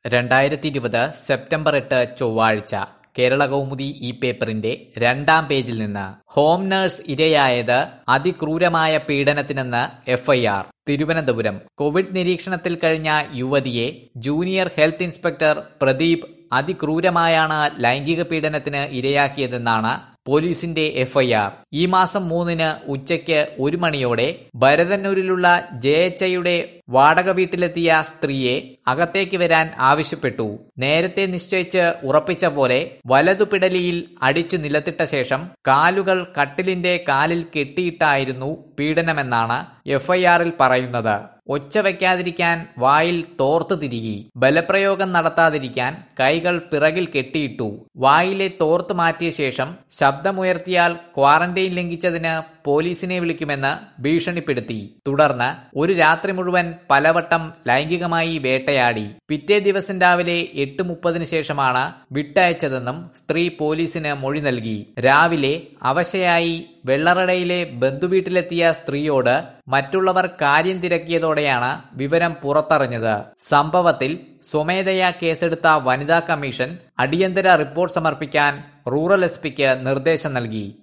രണ്ടായിരത്തി ഇരുപത് സെപ്റ്റംബർ എട്ട് ചൊവ്വാഴ്ച കേരള കൗമുദി ഈ പേപ്പറിന്റെ രണ്ടാം പേജിൽ നിന്ന് ഹോം നഴ്സ് ഇരയായത് അതിക്രൂരമായ പീഡനത്തിനെന്ന് എഫ്ഐആർ തിരുവനന്തപുരം കോവിഡ് നിരീക്ഷണത്തിൽ കഴിഞ്ഞ യുവതിയെ ജൂനിയർ ഹെൽത്ത് ഇൻസ്പെക്ടർ പ്രദീപ് അതിക്രൂരമായാണ് ലൈംഗിക പീഡനത്തിന് ഇരയാക്കിയതെന്നാണ് പോലീസിന്റെ എഫ്ഐആർ ഈ മാസം മൂന്നിന് ഉച്ചയ്ക്ക് ഒരു മണിയോടെ ഭരതന്നൂരിലുള്ള ജയച്ചയുടെ വാടക വീട്ടിലെത്തിയ സ്ത്രീയെ അകത്തേക്ക് വരാൻ ആവശ്യപ്പെട്ടു നേരത്തെ നിശ്ചയിച്ച് ഉറപ്പിച്ച പോലെ വലതുപിടലിയിൽ അടിച്ചു നിലത്തിട്ട ശേഷം കാലുകൾ കട്ടിലിന്റെ കാലിൽ കെട്ടിയിട്ടായിരുന്നു പീഡനമെന്നാണ് എഫ്ഐആറിൽ പറയുന്നത് ഒച്ച വയ്ക്കാതിരിക്കാൻ വായിൽ തോർത്ത് തിരികി ബലപ്രയോഗം നടത്താതിരിക്കാൻ കൈകൾ പിറകിൽ കെട്ടിയിട്ടു വായിലെ തോർത്ത് മാറ്റിയ ശേഷം ശബ്ദമുയർത്തിയാൽ ക്വാറന്റൈൻ ലംഘിച്ചതിന് പോലീസിനെ വിളിക്കുമെന്ന് ഭീഷണിപ്പെടുത്തി തുടർന്ന് ഒരു രാത്രി മുഴുവൻ പലവട്ടം ലൈംഗികമായി വേട്ടയാടി പിറ്റേ ദിവസം രാവിലെ എട്ട് മുപ്പതിന് ശേഷമാണ് വിട്ടയച്ചതെന്നും സ്ത്രീ പോലീസിന് മൊഴി നൽകി രാവിലെ അവശയായി വെള്ളറടയിലെ ബന്ധുവീട്ടിലെത്തിയ സ്ത്രീയോട് മറ്റുള്ളവർ കാര്യം തിരക്കിയതോടെയാണ് വിവരം പുറത്തറിഞ്ഞത് സംഭവത്തിൽ സ്വമേധയാ കേസെടുത്ത വനിതാ കമ്മീഷൻ അടിയന്തര റിപ്പോർട്ട് സമർപ്പിക്കാൻ റൂറൽ എസ് പിക്ക് നിർദ്ദേശം നൽകി